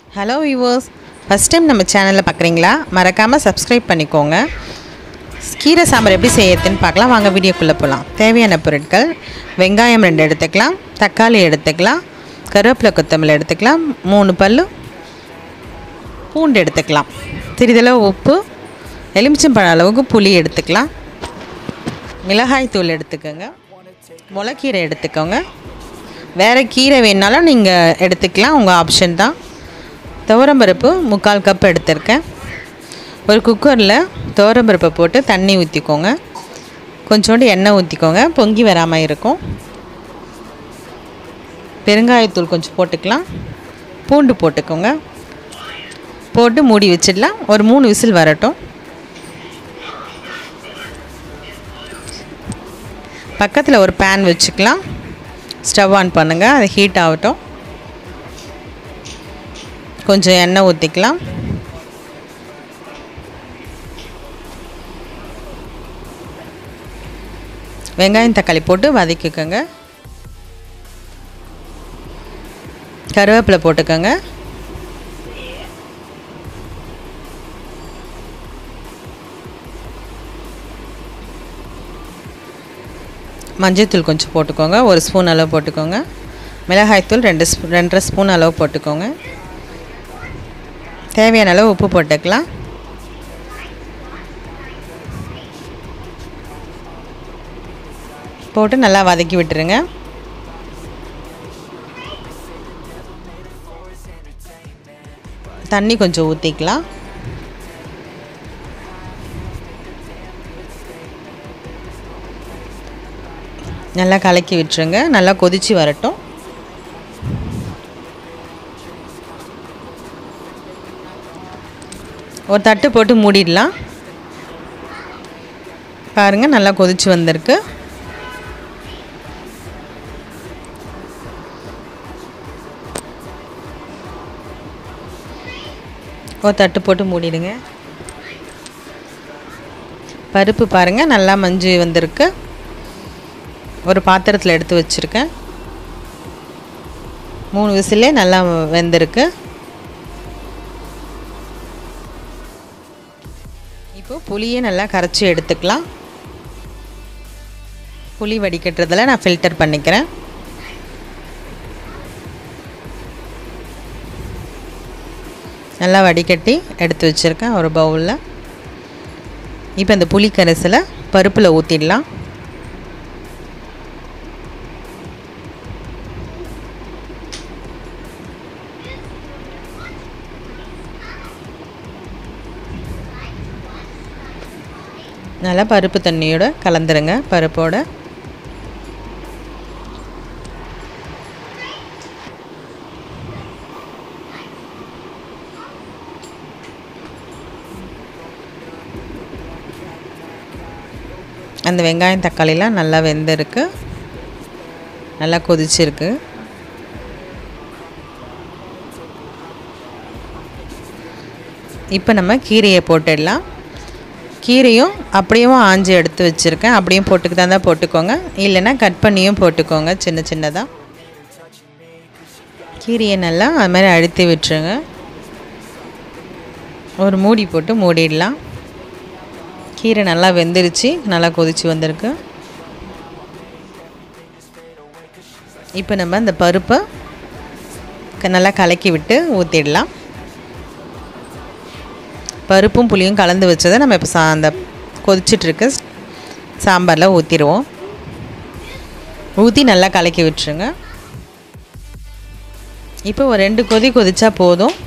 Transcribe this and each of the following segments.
hello viewers first time நம்ம சேனலில் பார்க்குறீங்களா மறக்காமல் சப்ஸ்கிரைப் பண்ணிக்கோங்க கீரை சாம்பார் எப்படி செய்யறதுன்னு பார்க்கலாம் வாங்க வீடியோக்குள்ளே போகலாம் தேவையான பொருட்கள் வெங்காயம் ரெண்டு எடுத்துக்கலாம் தக்காளி எடுத்துக்கலாம் கருவேப்பிலை கொத்தமல்லி எடுத்துக்கலாம் மூணு பல்லு பூண்டு எடுத்துக்கலாம் சிறிதளவு உப்பு எலுமிச்சம்பழம் அளவுக்கு புளி எடுத்துக்கலாம் மிளகாய் தூள் எடுத்துக்கோங்க முளைக்கீரை எடுத்துக்கோங்க வேறு கீரை வேணாலும் நீங்கள் எடுத்துக்கலாம் உங்கள் ஆப்ஷன் தான் துவரம்பருப்பு முக்கால் கப் எடுத்திருக்கேன் ஒரு குக்கரில் துவரம்பருப்பை போட்டு தண்ணி ஊற்றிக்கோங்க கொஞ்சோண்டு எண்ணெய் ஊற்றிக்கோங்க பொங்கி வராமல் இருக்கும் பெருங்காயத்தூள் கொஞ்சம் போட்டுக்கலாம் பூண்டு போட்டுக்கோங்க போட்டு மூடி வச்சிடலாம் ஒரு மூணு விசில் வரட்டும் பக்கத்தில் ஒரு பேன் வச்சுக்கலாம் ஸ்டவ் ஆன் பண்ணுங்கள் அது ஹீட் ஆகட்டும் கொஞ்சம் எண்ணெய் ஊற்றிக்கலாம் வெங்காயம் தக்காளி போட்டு வதக்கிக்கோங்க கருவேப்பிலை போட்டுக்கோங்க மஞ்சள்தூள் கொஞ்சம் போட்டுக்கோங்க ஒரு ஸ்பூன் அளவு போட்டுக்கோங்க மிளகாய்த்தூள் ரெண்டு ஸ்பூ ரெண்டரை ஸ்பூன் அளவு போட்டுக்கோங்க தேவையான அளவு உப்பு போட்டுக்கலாம் போட்டு நல்லா வதக்கி விட்டுருங்க தண்ணி கொஞ்சம் ஊற்றிக்கலாம் நல்லா கலக்கி விட்டுருங்க நல்லா கொதித்து வரட்டும் ஒரு தட்டு போட்டு மூடிடலாம் பாருங்கள் நல்லா கொதித்து வந்திருக்கு ஒரு தட்டு போட்டு மூடிடுங்க பருப்பு பாருங்கள் நல்லா மஞ்சு வந்திருக்கு ஒரு பாத்திரத்தில் எடுத்து வச்சுருக்கேன் மூணு விசிலே நல்லா வெந்திருக்கு இப்போ புளியை நல்லா கரைச்சி எடுத்துக்கலாம் புளி வடிகட்டுறதில் நான் ஃபில்டர் பண்ணிக்கிறேன் நல்லா வடிகட்டி எடுத்து வச்சுருக்கேன் ஒரு பவுலில் இப்போ இந்த புளி கரைசலை பருப்பில் ஊற்றிடலாம் நல்லா பருப்பு தண்ணியோட கலந்துருங்க பருப்போட அந்த வெங்காயம் தக்காளிலாம் நல்லா வெந்திருக்கு நல்லா கொதிச்சிருக்கு இப்போ நம்ம கீரையை போட்டுடலாம் கீரையும் அப்படியும் ஆஞ்சி எடுத்து வச்சுருக்கேன் அப்படியும் போட்டுக்கிட்டா தான் போட்டுக்கோங்க இல்லைன்னா கட் பண்ணியும் போட்டுக்கோங்க சின்ன சின்னதாக கீரையை நல்லா அது மாதிரி அழுத்தி விட்டுருங்க ஒரு மூடி போட்டு மூடிடலாம் கீரை நல்லா வெந்துருச்சு நல்லா கொதிச்சு வந்திருக்கு இப்போ நம்ம இந்த பருப்பை நல்லா கலக்கி விட்டு ஊற்றிடலாம் பருப்பும் புளியும் கலந்து வச்சதை நம்ம இப்போ சா அந்த கொதிச்சிட்ருக்க சாம்பாரில் ஊற்றிடுவோம் ஊற்றி நல்லா கலக்கி விட்டுருங்க இப்போ ஒரு ரெண்டு கொதி கொதிச்சா போதும்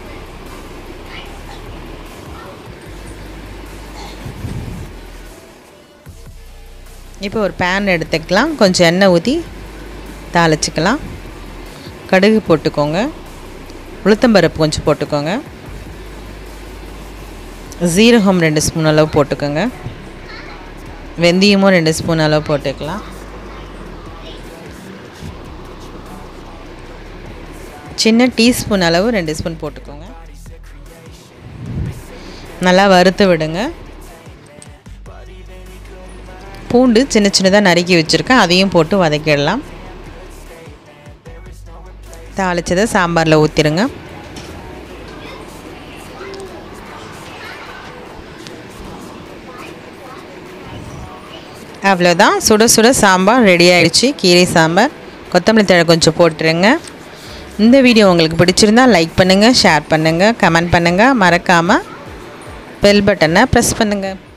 இப்போ ஒரு பேன் எடுத்துக்கலாம் கொஞ்சம் எண்ணெய் ஊற்றி தாளிச்சிக்கலாம் கடுகு போட்டுக்கோங்க உளுத்தம்பருப்பு கொஞ்சம் போட்டுக்கோங்க ஜீரகம் ரெண்டு ஸ்பூன் அளவு போட்டுக்கோங்க வெந்தயமும் ரெண்டு ஸ்பூன் அளவு போட்டுக்கலாம் சின்ன டீஸ்பூன் அளவு ரெண்டு ஸ்பூன் போட்டுக்கோங்க நல்லா வறுத்து விடுங்க பூண்டு சின்ன சின்னதாக நறுக்கி வச்சுருக்கேன் அதையும் போட்டு வதக்கிடலாம் தாளித்ததை சாம்பாரில் ஊற்றிடுங்க அவ்வளோதான் சுட சுட சாம்பார் ரெடி ஆயிடுச்சு கீரை சாம்பார் கொத்தமல்லி தழை கொஞ்சம் போட்டுருங்க இந்த வீடியோ உங்களுக்கு பிடிச்சிருந்தா லைக் பண்ணுங்கள் ஷேர் பண்ணுங்கள் கமெண்ட் பண்ணுங்கள் மறக்காமல் பெல் பட்டனை ப்ரெஸ் பண்ணுங்கள்